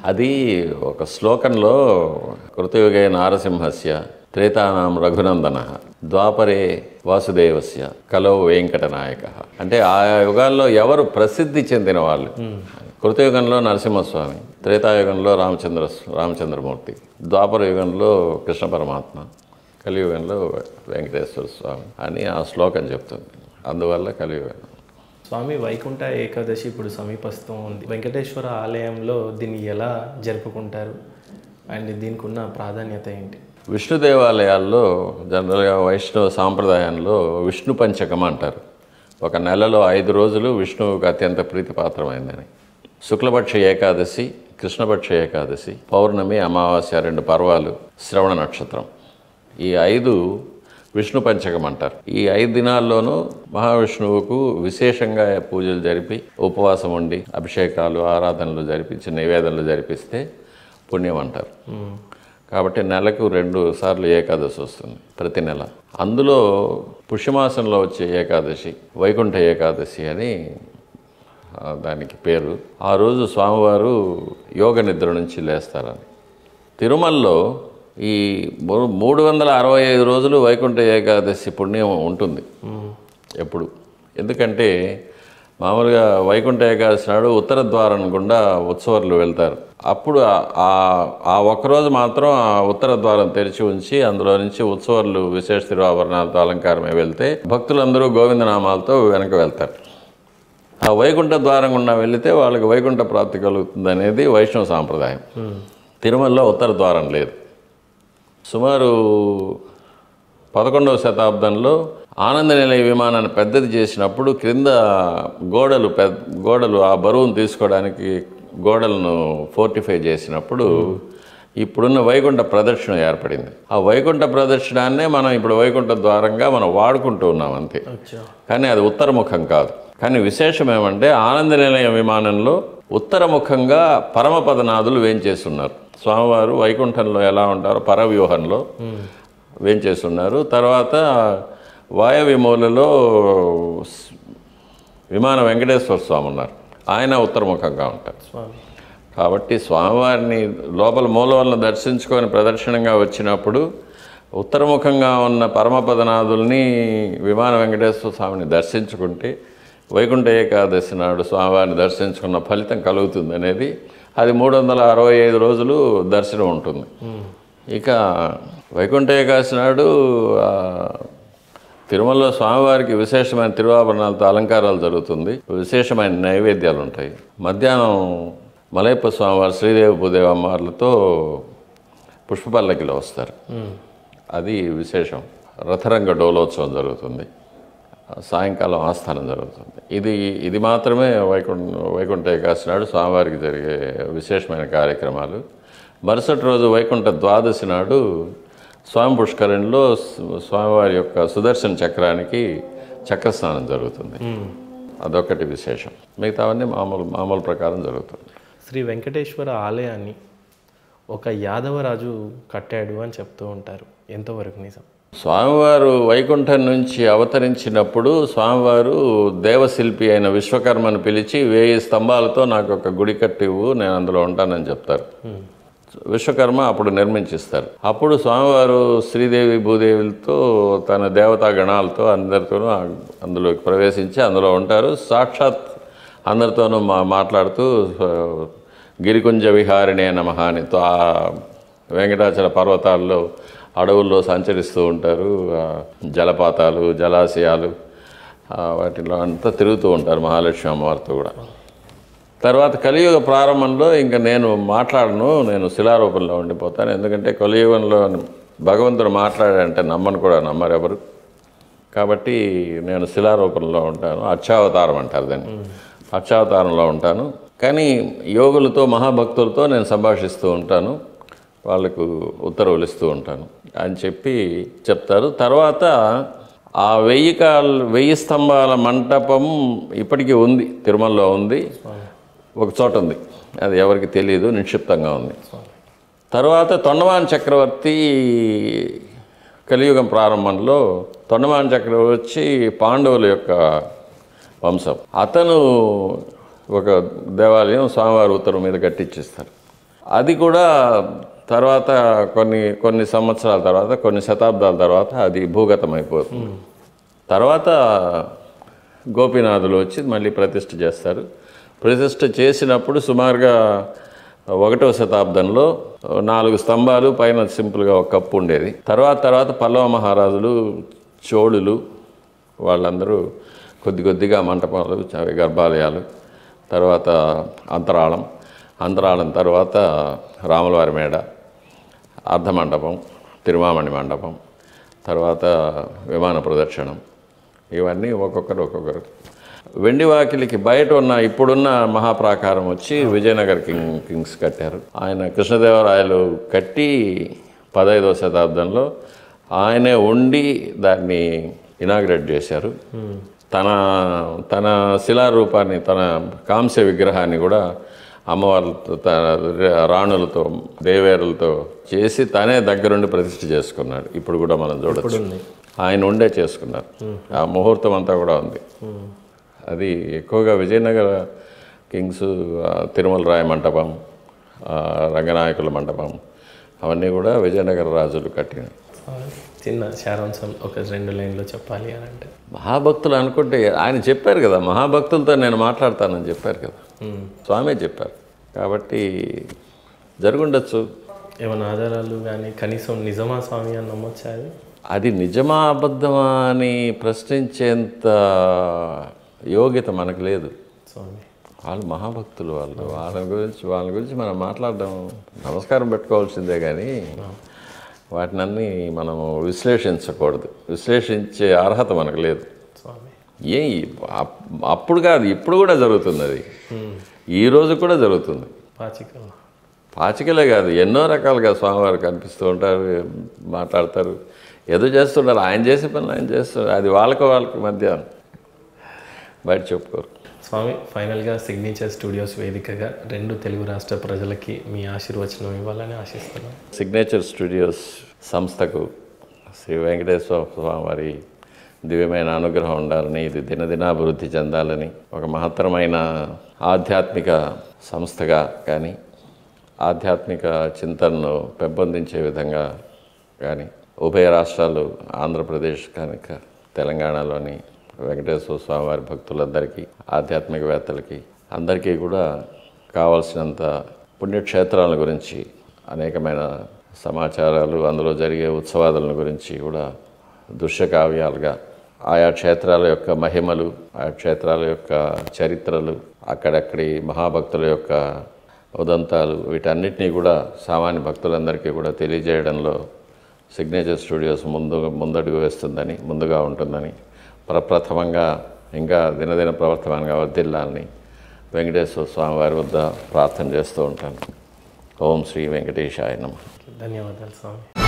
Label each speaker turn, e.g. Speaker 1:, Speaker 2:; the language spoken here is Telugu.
Speaker 1: అది ఒక శ్లోకంలో కృతయుగే నారసింహస్య త్రేతానాం రఘునందన ద్వాపరే వాసుదేవస్య కలో వెంకటనాయక అంటే ఆ యుగాల్లో ఎవరు ప్రసిద్ధి చెందిన వాళ్ళు కృతయుగంలో నరసింహస్వామి త్రేతాయుగంలో రామచంద్ర రామచంద్రమూర్తి ద్వాపర యుగంలో కృష్ణ పరమాత్మ కలియుగంలో వెంకటేశ్వర స్వామి అని ఆ శ్లోకం చెప్తుంది అందువల్ల కలియుగం
Speaker 2: స్వామి వైకుంఠ ఏకాదశి ఇప్పుడు సమీపస్థం ఉంది వెంకటేశ్వర ఆలయంలో దీన్ని ఎలా జరుపుకుంటారు అండ్ దీనికి ఉన్న ప్రాధాన్యత ఏంటి
Speaker 1: విష్ణు దేవాలయాల్లో జనరల్గా వైష్ణవ సాంప్రదాయంలో విష్ణు పంచకం అంటారు ఒక నెలలో ఐదు రోజులు విష్ణువుకు అత్యంత ప్రీతిపాత్రమైందని శుక్లపక్ష ఏకాదశి కృష్ణపక్ష ఏకాదశి పౌర్ణమి అమావాస్య రెండు పర్వాలు శ్రవణ నక్షత్రం ఈ ఐదు విష్ణు పంచకం అంటారు ఈ ఐదు దినాల్లోనూ మహావిష్ణువుకు విశేషంగా పూజలు జరిపి ఉపవాసం ఉండి అభిషేకాలు ఆరాధనలు జరిపించి నివేదనలు జరిపిస్తే పుణ్యం అంటారు కాబట్టి నెలకు రెండు సార్లు ఏకాదశి వస్తుంది ప్రతి నెల అందులో పుష్యమాసంలో వచ్చే ఏకాదశి వైకుంఠ ఏకాదశి అని ఆ, దానికి పేరు ఆ రోజు స్వామివారు యోగ నిద్ర నుంచి లేస్తారని తిరుమలలో ఈ మూ- మూడు వందల అరవై ఐదు రోజులు వైకుంఠ ఏకాదశి పుణ్యం ఉంటుంది ఎప్పుడు ఎందుకంటే మామూలుగా వైకుంఠ ఏకాదశి నాడు ఉత్తర ద్వారం గుండా ఉత్సవాలు వెళ్తారు అప్పుడు ఆ- ఆ- ఆ ఒక్కరోజు మాత్రం ఆ ఉత్తర ద్వారం తెరిచి ఉంచి అందులో నుంచి ఉత్సవాలు విశేష తిరువాభరణాలతో అలంకారమై వెళ్తే భక్తులందరూ గోవిందనామాలతో వెనక వెళ్తారు ఆ వైకుంఠ ద్వారం గుండా వెళితే వాళ్ళకి వైకుంఠ ప్రాప్తి కలుగుతుంది అనేది వైష్ణవ సాంప్రదాయం తిరుమలలో ఉత్తర ద్వారం లేదు సుమారు పదకొండవ శతాబ్దంలో ఆనంద నిలయ విమానాన్ని పెద్దది చేసినప్పుడు క్రింద గోడలు పెద్ద గోడలు ఆ బరువును తీసుకోవడానికి గోడలను ఫోర్టిఫై చేసినప్పుడు ఇప్పుడున్న వైకుంఠ ప్రదర్శన ఏర్పడింది ఆ వైకుంఠ ప్రదర్శనాన్నే మనం ఇప్పుడు వైకుంఠ ద్వారంగా మనం వాడుకుంటూ ఉన్నాం అంతే
Speaker 2: అచ్చా
Speaker 1: కానీ అది ఉత్తరముఖం కాదు కానీ విశేషం ఏమంటే ఆనంద నిలయ విమానంలో ఉత్తరముఖంగా పరమపదనాథులు వేంచేస్తున్నారు స్వామివారు వైకుంఠంలో ఎలా ఉంటారో పరవ్యూహంలో వేంచేస్తున్నారు తర్వాత వాయవ్య మూలలో స్- విమాన వెంకటేశ్వర స్వామి ఉన్నారు ఆయన ఉత్తరముఖంగా ఉంటారు
Speaker 2: స్వామి
Speaker 1: కాబట్టి స్వామివారిని లోపల మూలవలను దర్శించుకొని ప్రదర్శనంగా వచ్చినప్పుడు ఉత్తరముఖంగా ఉన్న పరమపదనాథుల్ని విమాన వెంకటేశ్వర స్వామిని దర్శించుకుంటే వైకుంఠ ఏకాదశి నాడు స్వామివారిని దర్శించుకున్న ఫలితం కలుగుతుంది అనేది అది మూడు వందల అరవై ఐదు రోజులు దర్శనం ఉంటుంది ఇక వైకుంఠ ఏకాదశి నాడు ఆ, తిరుమలలో స్వామివారికి విశేషమైన తిరువాభరణాలతో అలంకారాలు జరుగుతుంది విశేషమైన నైవేద్యాలు ఉంటాయి మధ్యాహ్నం మలయప్ప స్వామివారు శ్రీదేవి భూదేవి అమ్మవార్లతో పుష్పపల్లకిలో వస్తారు అది విశేషం రథరంగ డోలోత్సవం జరుగుతుంది సాయంకాలం ఆస్థానం జరుగుతుంది ఇది ఇది మాత్రమే వైకుంఠ వైకుంఠ ఏకాదశి నాడు స్వామివారికి జరిగే విశేషమైన కార్యక్రమాలు మరుసటి రోజు వైకుంఠ ద్వాదశి నాడు స్వామి పుష్కరిణిలో స్వ- స్వామివారి యొక్క సుదర్శన చక్రానికి చక్రస్నానం జరుగుతుంది అదొకటి విశేషం మిగతావన్నీ మామూలు మామూలు ప్రకారం జరుగుతుంది
Speaker 2: శ్రీ వెంకటేశ్వర ఆలయాన్ని ఒక యాదవరాజు కట్టాడు అని చెప్తూ ఉంటారు ఎంతవరకు నిజం
Speaker 1: స్వామివారు వైకుంఠం నుంచి అవతరించినప్పుడు స్వామివారు దేవశిల్పి అయిన విశ్వకర్మను పిలిచి వేయి స్తంభాలతో నాకు ఒక గుడి కట్టివ్వు నేను అందులో ఉంటానని చెప్తారు విశ్వకర్మ అప్పుడు నిర్మించిస్తారు అప్పుడు స్వామివారు శ్రీదేవి భూదేవులతో తన దేవతా గణాలతో అందరితోనూ ఆ- అందులోకి ప్రవేశించి అందులో ఉంటారు సాక్షాత్ అందరితోనూ మా మాట్లాడుతూ ఆ, గిరికుంజ విహారిణే నమః అని తో- ఆ వెంకటాచల పర్వతాల్లో అడవుల్లో సంచరిస్తూ ఉంటారు ఆ, జలపాతాలు జలాశయాలు ఆ, వాటిలో అంతా తిరుగుతూ ఉంటారు మహాలక్ష్మి అమ్మవారితో కూడా తర్వాత కలియుగ ప్రారంభంలో ఇంకా నేను మాట్లాడను నేను శిలారూపంలో ఉండిపోతాను ఎందుకంటే కలియుగంలో భగవంతుడు మాట్లాడాడంటే నమ్మను కూడా నమ్మరు ఎవరు కాబట్టి నేను శిలారూపంలో ఉంటాను అక్షావతారం అంటారు దాన్ని అక్షావతారంలో ఉంటాను కానీ యోగులతో మహాభక్తులతో నేను సంభాషిస్తూ ఉంటాను వాళ్ళకు ఉత్తర్వులు ఇస్తూ ఉంటాను అని చెప్పి చెప్తారు తర్వాత ఆ వెయ్యి కాల్ వెయ్యి స్తంభాల మంటపం ఇప్పటికీ ఉంది తిరుమలలో ఉంది ఒక చోట ఉంది అది ఎవరికి తెలియదు నిక్షిప్తంగా ఉంది తర్వాత తొండమాన్ చక్రవర్తి కలియుగం ప్రారంభంలో తొండమాన్ చక్రవర్తి వచ్చి పాండవుల యొక్క వంశం అతను ఒక దేవాలయం స్వామివారి ఉత్తరం మీద కట్టించిస్తారు అది కూడా తర్వాత కొన్ని కొన్ని సంవత్సరాల తర్వాత కొన్ని శతాబ్దాల తర్వాత అది భూగతం అయిపోతుంది తర్వాత గోపీనాథులు వచ్చి మళ్ళీ ప్రతిష్ఠ చేస్తారు ప్రతిష్ఠ చేసినప్పుడు సుమారుగా ఒకటవ శతాబ్దంలో నాలుగు స్తంభాలు పైన సింపుల్గా ఒక కప్పు ఉండేది తర్వాత తర్వాత పల్లవ మహారాజులు చోళులు వాళ్ళందరూ కొద్ది కొద్దిగా మంటపాలు అవి గర్భాలయాలు తర్వాత అంతరాళం అంతరాళం తర్వాత రాములవారి మేడ అర్ధమండపం తిరుమామణి మండపం తర్వాత విమాన ప్రదక్షిణం ఇవన్నీ ఒక్కొక్కరు ఒక్కొక్కరు వెండి వాకిలికి బయట ఉన్న ఇప్పుడున్న మహాప్రాకారం వచ్చి విజయనగర్ కింగ్ కింగ్స్ కట్టారు ఆయన కృష్ణదేవరాయలు కట్టి పదహైదవ శతాబ్దంలో ఆయనే ఉండి దాన్ని ఇనాగ్రేట్ చేశారు తన తన శిలారూపాన్ని తన కాంస్య విగ్రహాన్ని కూడా అమ్మవార్లతో తన రాణులతో దేవేరులతో చేసి తనే దగ్గరుండి ప్రతిష్ఠ చేసుకున్నాడు ఇప్పుడు కూడా మనం చూడొచ్చు
Speaker 2: ఉంది
Speaker 1: ఆయన ఉండే చేసుకున్నారు ఆ ముహూర్తం అంతా కూడా ఉంది అది ఎక్కువగా విజయనగర కింగ్స్ ఆ, తిరుమల రాయ మంటపం ఆ, రంగనాయకుల మంటపం అవన్నీ కూడా విజయనగర రాజులు కట్టినవి
Speaker 2: చిన్న శారాంశం ఒక రెండు లైన్లో చెప్పాలి అని అంటే
Speaker 1: మహాభక్తులు అనుకుంటే ఆయన చెప్పారు కదా మహాభక్తులతో నేను మాట్లాడతానని చెప్పారు కదా స్వామి చెప్పారు కాబట్టి జరుగుండొచ్చు
Speaker 2: ఏమైనా ఆధారాలు కానీ కనీసం నిజమా స్వామి అని నమ్మొచ్చా అది
Speaker 1: అది నిజమా అబద్ధమా అని ప్రశ్నించేంత యోగ్యత మనకు లేదు
Speaker 2: స్వామి
Speaker 1: వాళ్ళు మహాభక్తులు వాళ్ళు వాళ్ళ గురించి వాళ్ళ గురించి మనం మాట్లాడడం నమస్కారం పెట్టుకోవాల్సిందే కానీ వాటినన్నీ మనం విశ్లేషించకూడదు విశ్లేషించే అర్హత మనకు లేదు
Speaker 2: స్వామి
Speaker 1: ఏ అప్- అప్పుడు కాదు ఇప్పుడు కూడా జరుగుతుంది అది ఈ రోజు కూడా జరుగుతుంది
Speaker 2: పాచిక
Speaker 1: పాచికలే కాదు ఎన్నో రకాలుగా స్వామివారు కనిపిస్తూ ఉంటారు మాట్లాడతారు ఏదో చేస్తుంటారు ఆయన చేసే పనులు ఆయన చేస్తున్నారు అది వాళ్ళకి వాళ్ళకి మధ్య బయట చెప్పుకోరు
Speaker 2: స్వామి ఫైనల్గా సిగ్నేచర్ స్టూడియోస్ వేదికగా రెండు తెలుగు రాష్ట్ర ప్రజలకి మీ ఆశీర్వచనం ఇవ్వాలని ఆశిస్తున్నాను
Speaker 1: సిగ్నేచర్ స్టూడియోస్ సంస్థకు శ్రీ వెంకటేశ్వర స్వామి వారి దివ్యమైన అనుగ్రహం ఉండాలని ఇది దినదినాభివృద్ధి చెందాలని ఒక మహత్తరమైన ఆధ్యాత్మిక సంస్థగా కానీ ఆధ్యాత్మిక చింతనను పెంపొందించే విధంగా కానీ ఉభయ రాష్ట్రాలు ఆంధ్రప్రదేశ్ కనుక తెలంగాణలోని వెంకటేశ్వర స్వామి వారి భక్తులందరికీ ఆధ్యాత్మికవేత్తలకి అందరికీ కూడా కావాల్సినంత పుణ్యక్షేత్రాల గురించి అనేకమైన సమాచారాలు అందులో జరిగే ఉత్సవాదుల గురించి కూడా దృశ్యకావ్యాలుగా ఆయా క్షేత్రాల యొక్క మహిమలు ఆయా క్షేత్రాల యొక్క చరిత్రలు అక్కడక్కడి మహాభక్తుల యొక్క ఉదంతాలు వీటన్నిటినీ కూడా సామాన్య భక్తులందరికీ కూడా తెలియజేయడంలో సిగ్నేచర్ స్టూడియోస్ ముందు ముందడుగు వేస్తుందని ముందుగా ఉంటుందని ప్రప్రథమంగా ఇంకా దినదిన ప్రవర్తమానంగా వర్ధిల్లాలని వెంకటేశ్వర స్వామి వారి వద్ద ప్రార్థన చేస్తూ ఉంటాను ఓం శ్రీ వెంకటేశాయ నమః
Speaker 2: ధన్యవాదాలు స్వామి